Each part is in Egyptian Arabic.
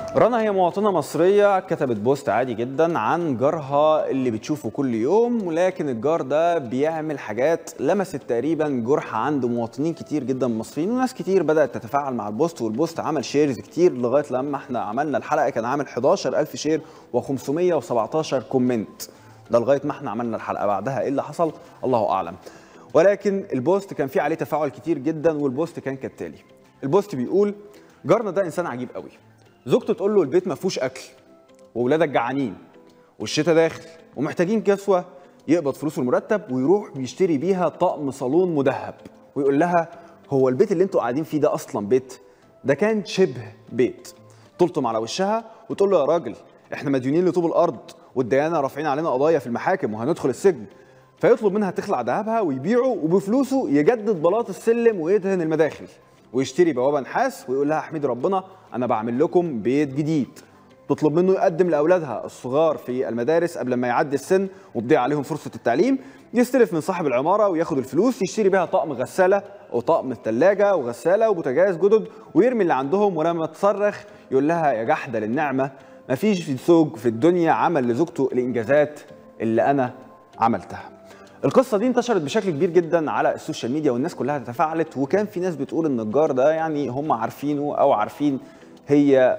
رنا هي مواطنة مصرية كتبت بوست عادي جدا عن جارها اللي بتشوفه كل يوم ولكن الجار ده بيعمل حاجات لمست تقريبا جرح عند مواطنين كتير جدا مصريين وناس كتير بدأت تتفاعل مع البوست والبوست عمل شيرز كتير لغاية لما احنا عملنا الحلقة كان عامل 11000 شير و517 كومنت ده لغاية ما احنا عملنا الحلقة بعدها ايه اللي حصل الله أعلم ولكن البوست كان فيه عليه تفاعل كتير جدا والبوست كان كالتالي البوست بيقول جارنا ده انسان عجيب قوي زوجته تقول له البيت ما فيهوش اكل واولادك جعانين والشتاء داخل ومحتاجين كسوه يقبض فلوس المرتب ويروح بيشتري بيها طقم صالون مدهب ويقول لها هو البيت اللي انتوا قاعدين فيه ده اصلا بيت ده كان شبه بيت تلطم على وشها وتقول له يا راجل احنا مديونين لطوب الارض والديانه رافعين علينا قضايا في المحاكم وهندخل السجن فيطلب منها تخلع ذهبها ويبيعه وبفلوسه يجدد بلاط السلم ويدهن المداخل ويشتري بوابه نحاس ويقول لها احمدي ربنا انا بعمل لكم بيت جديد تطلب منه يقدم لاولادها الصغار في المدارس قبل ما يعدي السن وتضيع عليهم فرصه التعليم يستلف من صاحب العماره وياخد الفلوس يشتري بيها طقم غساله وطقم الثلاجه وغساله وبوتاجاز جدد ويرمي اللي عندهم ولما تصرخ يقول لها يا جحده للنعمه مفيش زوج في الدنيا عمل لزوجته الانجازات اللي انا عملتها القصه دي انتشرت بشكل كبير جدا على السوشيال ميديا والناس كلها تفاعلت وكان في ناس بتقول ان الجار ده يعني هم عارفينه او عارفين هي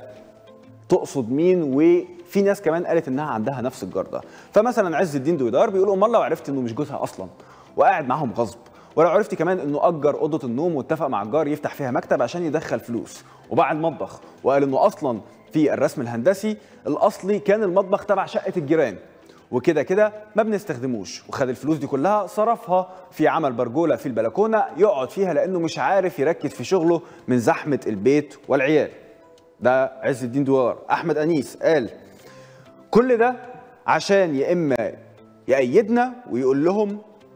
تقصد مين وفي ناس كمان قالت انها عندها نفس الجار ده فمثلا عز الدين دويدار بيقول امال لو عرفت انه مش جوزها اصلا وقاعد معاهم غصب ولو عرفتي كمان انه اجر اوضه النوم واتفق مع الجار يفتح فيها مكتب عشان يدخل فلوس وباع المطبخ وقال انه اصلا في الرسم الهندسي الاصلي كان المطبخ تبع شقه الجيران وكده كده ما بنستخدموش وخد الفلوس دي كلها صرفها في عمل برجوله في البلكونه يقعد فيها لانه مش عارف يركز في شغله من زحمه البيت والعيال ده عز الدين دوار احمد انيس قال كل ده عشان يا اما يأيدنا ويقول لهم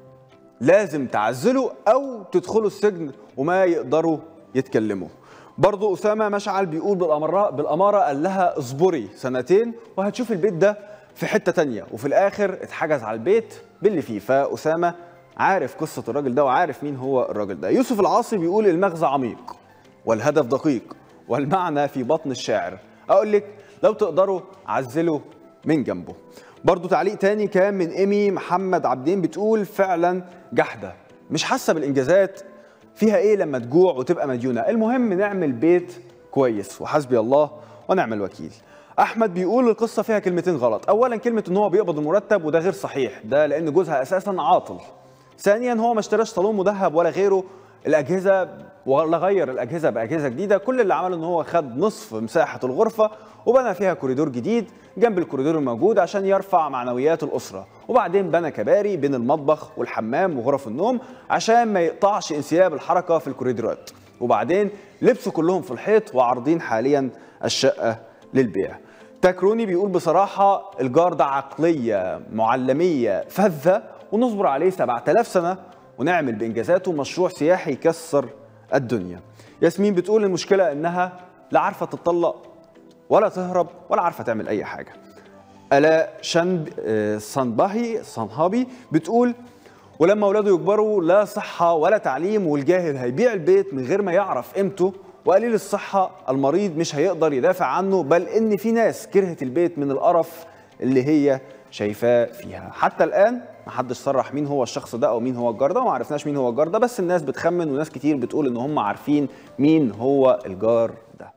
لازم تعزلوا او تدخلوا السجن وما يقدروا يتكلموا برضه اسامه مشعل بيقول بالاماره بالاماره قال لها اصبري سنتين وهتشوف البيت ده في حته تانية وفي الاخر اتحجز على البيت باللي فيه فاسامه عارف قصه الراجل ده وعارف مين هو الراجل ده يوسف العاصي بيقول المغزى عميق والهدف دقيق والمعنى في بطن الشاعر اقول لك لو تقدروا عزلوا من جنبه برضو تعليق تاني كان من ايمي محمد عبدين بتقول فعلا جحده مش حاسه بالانجازات فيها ايه لما تجوع وتبقى مديونه المهم نعمل بيت كويس وحسبي الله ونعم الوكيل احمد بيقول القصه فيها كلمتين غلط اولا كلمه ان هو بيقبض المرتب وده غير صحيح ده لان جوزها اساسا عاطل ثانيا هو ما اشتراش صالون مذهب ولا غيره الاجهزه ولا غير الاجهزه باجهزه جديده كل اللي عمله ان هو خد نصف مساحه الغرفه وبنى فيها كوريدور جديد جنب الكوريدور الموجود عشان يرفع معنويات الاسره وبعدين بنى كباري بين المطبخ والحمام وغرف النوم عشان ما يقطعش انسياب الحركه في الكوريدورات وبعدين لبسوا كلهم في الحيط وعارضين حاليا الشقه للبيع تاكروني بيقول بصراحة الجار ده عقلية معلمية فذة ونصبر عليه 7000 سنة ونعمل بإنجازاته مشروع سياحي يكسر الدنيا ياسمين بتقول المشكلة إنها لا عارفة تتطلق ولا تهرب ولا عارفة تعمل أي حاجة آلاء شنب صنبهي صنهابي بتقول ولما أولاده يكبروا لا صحة ولا تعليم والجاهل هيبيع البيت من غير ما يعرف قيمته وقليل الصحة المريض مش هيقدر يدافع عنه بل إن في ناس كرهت البيت من القرف اللي هي شايفاه فيها حتى الآن محدش صرح مين هو الشخص ده أو مين هو الجار ده وما عرفناش مين هو الجار ده بس الناس بتخمن وناس كتير بتقول إن هم عارفين مين هو الجار ده